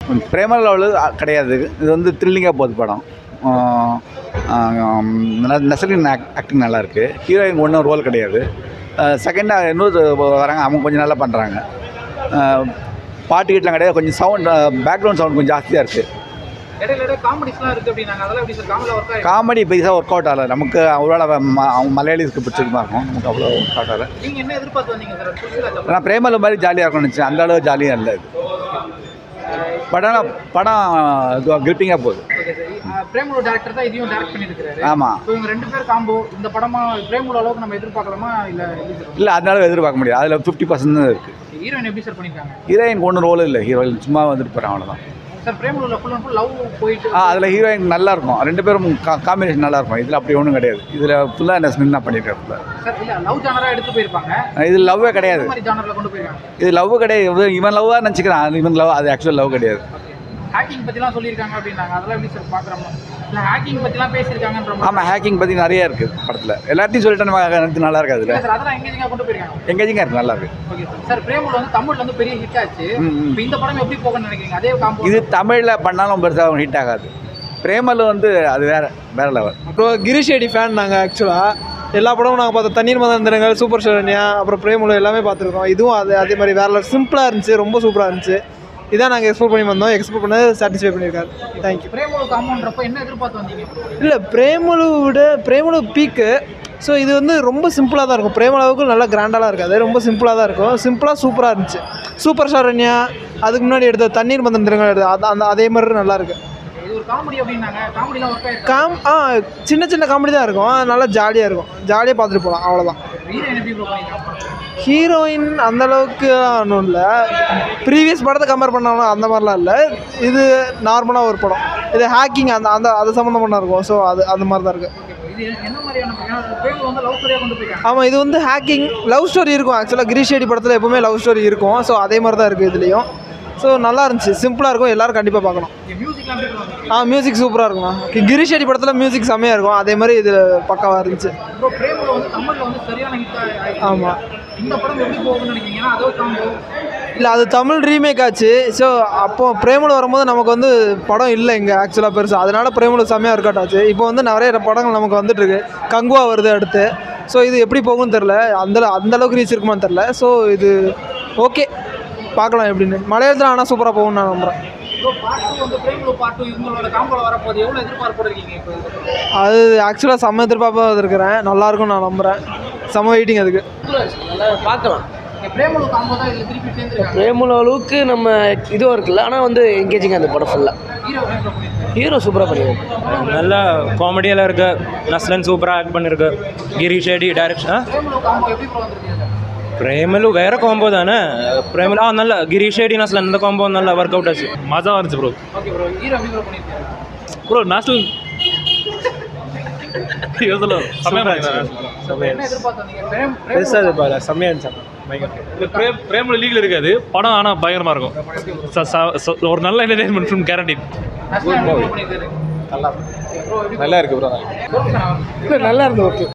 பிரேம level கிடையாது இது வந்து த்ரில்லிங்காக போகுது படம் நெசரின் ஆக்டிங் நல்லா இருக்கு ஹீரோயின் ஒன்றும் ரோல் கிடையாது செகண்டாக இன்னொரு வராங்க அவங்க கொஞ்சம் நல்லா பண்ணுறாங்க பாட்டு கீட்டெலாம் கிடையாது கொஞ்சம் சவுண்ட் பேக்ரவுண்ட் சவுண்ட் கொஞ்சம் ஜாஸ்தியாக இருக்குது இடையில இடையில காமெடிஸ்லாம் இருக்கு அப்படின்னாங்க அதெல்லாம் எப்படி சார் காமெடியில் ஒர்க் ஆயிருக்கு காமெடி பெருசாக ஒர்க் அவுட் ஆகலை நமக்கு அவ்வளோ அவங்க மலையாளிஸ்க்கு பிடிச்சிருக்கமா இருக்கும் நமக்கு அவ்வளோ ஒர்க் அவுட் ஆகலை நீங்க என்ன எதிர்பார்த்து வந்தீங்க சார் புதுசாக ஆனால் பிரேமலு மாதிரி ஜாலியாக இருக்கும்னு நினச்சேன் அந்த அளவு ஜாலியாக இல்லை இது படம் படம் கிரிப்பிங்காக போகுது ஓகே சார் பிரேமலு டேரக்டர் தான் இதையும் டேரக்ட் பண்ணியிருக்காரு ஆமாம் இப்போ இவங்க ரெண்டு பேர் காம்போ இந்த படமா பிரேமலு அளவுக்கு நம்ம எதிர்பார்க்கலாமா இல்ல எப்படி சார் இல்லை அதனால எதிர்பார்க்க முடியாது அதில் ஃபிஃப்டி பர்சன்ட் தான் இருக்குது ஹீரோயின் எப்படி சார் பண்ணியிருக்காங்க ஹீரோயின் ஒன்றும் ரோல் இல்லை ஹீரோயின் சும்மா வந்துட்டு போகிறேன் அவ்வளோதான் சார் பிரேமலுல ஃபுல் அண்ட் ஃபுல் லவ் போயிட்டு ஆ அதில் ஹீரோயின் நல்லா இருக்கும் ரெண்டு பேரும் கா காம்பினேஷன் நல்லா இருக்கும் இதில் அப்படி ஒன்றும் கிடையாது இதில் ஃபுல்லாக என்ன ஸ்மின் தான் பண்ணியிருக்கேன் ஃபுல்லாக சார் இல்ல லவ் ஜானரா எடுத்து போயிருப்பாங்க இது லவ்வே கிடையாது இந்த மாதிரி ஜானர்ல கொண்டு போயிருக்காங்க இது லவ் கிடையாது இவன் இவன் லவ்வாக நினச்சிக்கிறான் இவன் லவ் அது ஆக்சுவல் லவ் கிடையாது ஹேக்கிங் பத்திலாம் சொல்லியிருக்காங்க அப்படின்னாங்க அதெல்லாம் எப்படி சார் பார்க்குறோம் இல்லை ஹேக்கிங் பத்திலாம் பேசியிருக்காங்கன்ற மாதிரி ஆமாம் ஹேக்கிங் பற்றி நிறைய இருக்குது படத்தில் எல்லாத்தையும் சொல்லிட்டு நம்ம நிறுத்து நல்லா இருக்காது இல்ல அதில் சார் அதெல்லாம் எங்கேஜிங்காக கொண்டு போயிருக்காங்க எங்கேஜிங்காக இருக்குது நல்லா இருக்கு ஓகே சார் சார் பிரேமலு வந்து தமிழ்ல வந்து பெரிய ஹிட் ஆச்சு ம், ம். இப்போ இந்த படம் எப்படி போகணும்னு நினைக்கிறீங்க அதே காம்போ இது தமிழில் பண்ணாலும் பெருசாக ஹிட் ஆகாது பிரேமலு வந்து அது வேற வேற லெவல் அப்புறம் கிரீஷ் ஷெட்டி ஃபேன் நாங்கள் ஆக்சுவலாக எல்லா படமும் நாங்கள் பார்த்தோம் தண்ணீர் மதந்திரங்கள் சூப்பர் சரண்யா அப்புறம் பிரேமுலு எல்லாமே பார்த்துருக்கோம் இதுவும் அது அதே மாதிரி வேற சிம்பிளாக இருந்துச்சு ரொம்ப சூப்பராக இருந்துச்சு இதான் நாங்கள் எக்ஸ்போர்ட் பண்ணி வந்தோம் எக்ஸ்போர்ட் பண்ணது சாட்டிஸ்ஃபை பண்ணியிருக்காரு தேங்க்யூ பிரேமலு காம்போன்றப்ப என்ன எதிர்பார்த்து வந்தீங்க இல்லை பிரேமுலு விட பிரேமுலு பீக்கு ஸோ இது வந்து ரொம்ப சிம்பிளாக தான் இருக்கும் பிரேமளவுக்கு நல்லா கிராண்டாலாம் இருக்காது ரொம்ப சிம்பிளாக தான் இருக்கும் சிம்பிளாக சூப்பராக இருந்துச்சு சூப்பர் சரண்யா அதுக்கு முன்னாடி எடுத்த தண்ணீர் மதந்திரங்கள் எடுத்த அது அந்த அதே மாதிரி நல்லா இருக்கு இது ஒரு காமெடி அப்படின்னாங்க காமெடிலாம் ஒர்க் ஆயிருக்கு காம் ஆ சின்ன சின்ன காமெடி தான் இருக்கும் அது நல்லா ஜாலியாக இருக்கும் ஜாலியாக பார்த்துட்டு போகலாம் அவ்வளோதான் ஹீரோயின் எப்படி ப்ரோ பண்ணியிருக்காங்க ஹீரோயின் அந்த அளவுக்கு ஒன்றும் இல்லை ப்ரீவியஸ் படத்தை கம்பேர் பண்ணாலும் அந்த மாதிரிலாம் இல்லை இது நார்மலாக ஒரு படம் இது ஹேக்கிங் அந்த அந்த அது சம்மந்தமாக இருக்கும் ஸோ அது அந்த மாதிரி தான் இருக்குது இது என்ன மாதிரியான பிரேமலு வந்து லவ் ஸ்டோரியாக கொண்டு போயிருக்காங்க ஆமாம் இது வந்து ஹேக்கிங் லவ் ஸ்டோரி இருக்கும் ஆக்சுவலாக கிரீஷேடி படத்தில் எப்பவுமே லவ் ஸ்டோரி இருக்கும் ஸோ அதே மாதிரி தான் இருக்குது இதுலேயும் ஸோ நல்லா இருந்துச்சு சிம்பிளாக இருக்கும் எல்லாரும் கண்டிப்பாக பார்க்கணும் மியூசிக்லாம் எப்படி பண்ணுவாங்க ஆ மியூசிக் சூப்பராக இருக்கும் கிரீஷேடி படத்தில் மியூசிக் செம்மையாக இருக்கும் அதே மாதிரி இது பக்காவாக இருந்துச்சு ப்ரோ பிரேமலு வந்து தமிழ்ல வந்து சரியான ஹிட் ஆயிருக்கு ஆமாம் இந்த படம் எப்படி போகும்னு நினைக்கிறீங்க ஏன்னா அதோ காம்போ இல்லை அது தமிழ் ரீமேக் ஆச்சு ஸோ அப்போ பிரேமலு வரும்போது நமக்கு வந்து படம் இல்லை இங்கே ஆக்சுவலாக பெருசாக அதனால பிரேமலு செம்மையாக ஒர்க் அவுட் ஆச்சு இப்போ வந்து நிறைய படங்கள் நமக்கு வந்துட்டுருக்கு கங்குவா வருது அடுத்து ஸோ இது எப்படி போகும்னு தெரில அந்த அந்த அளவுக்கு ரீச் இருக்குமான்னு தெரில ஸோ இது ஓகே பார்க்கலாம் எப்படின்னு மலையாளத்தில் ஆனால் சூப்பராக போகும்னு நான் நம்புகிறேன் ப்ரோ பார்ட் டூ வந்து பிரேமலு பார்ட் டூ இவங்களோட காம்போல வரப்போகுது எவ்வளோ எதிர்பார்ப்போட இருக்கீங்க இப்போ அது ஆக்சுவலாக செம்ம எதிர்பார்ப்பாக இருக்கிறேன் நல்லாயிருக்கும் நான் நம்புகிறேன் செம்ம வெயிட்டிங் அதுக்கு நல்லா பார்க்கலாம் இங்க பிரேமலு காம்போ தான் இதில் திருப்பி சேர்ந்துருக்காங்க பிரேமுல அளவுக்கு நம்ம இதுவும் இருக்குல்ல ஆனால் வந்து எங்கேஜிங் அந்த படம் ஃபுல்லாக ஹீரோ எப்படி ப்ரோ பண்ணியிருக்காங்க ஹீரோ சூப்பராக பண்ணியிருக்காரு நல்ல காமெடியெல்லாம் இருக்கு நஸ்லன் சூப்பராக ஆக்ட் பண்ணிருக்கு கிரீஷ் ஷெட்டி டைரக்ஷன் பிரேமலு காம்போ எப்படி ப்ரோ வந்திருக்கீங்க பிரேமலு வேற காம்போ தானே பிரேமலு ஆ நல்ல கிரீஷ் ஷெட்டி நஸ்லன் இந்த காம்போ நல்லா ஒர்க் அவுட் ஆச்சு மஜாவாக இருந்துச்சு ப்ரோ ஓகே ப்ரோ ஹீரோ எப்படி ப்ரோ பண்ணியிருக்காங்க ப்ரோ நேஷனல் யோசனை செம்மையாக என்ன எதிர்பார்த்து வந்தீங்க பிரேம் பெருசாக பிரேமலு இருப்பாரு செம்மையாக இருந்துச்சு இந்த பிரேம் பிரேமில் லீகில் இருக்காது படம் ஆனால் பயங்கரமாக இருக்கும் ச- ச- ச- ஒரு நல்ல என்டர்டைன்மெண்ட் ஃபிலிம் கேரண்டி நஸ்லான் எப்படி ப்ரோ பண்ணியிருக்காரு நல்லா ப்ரோ எப்படி நல்லா இருக்கு ப்ரோ சொல்லுங்க நல்லா இருந்தது ஓகே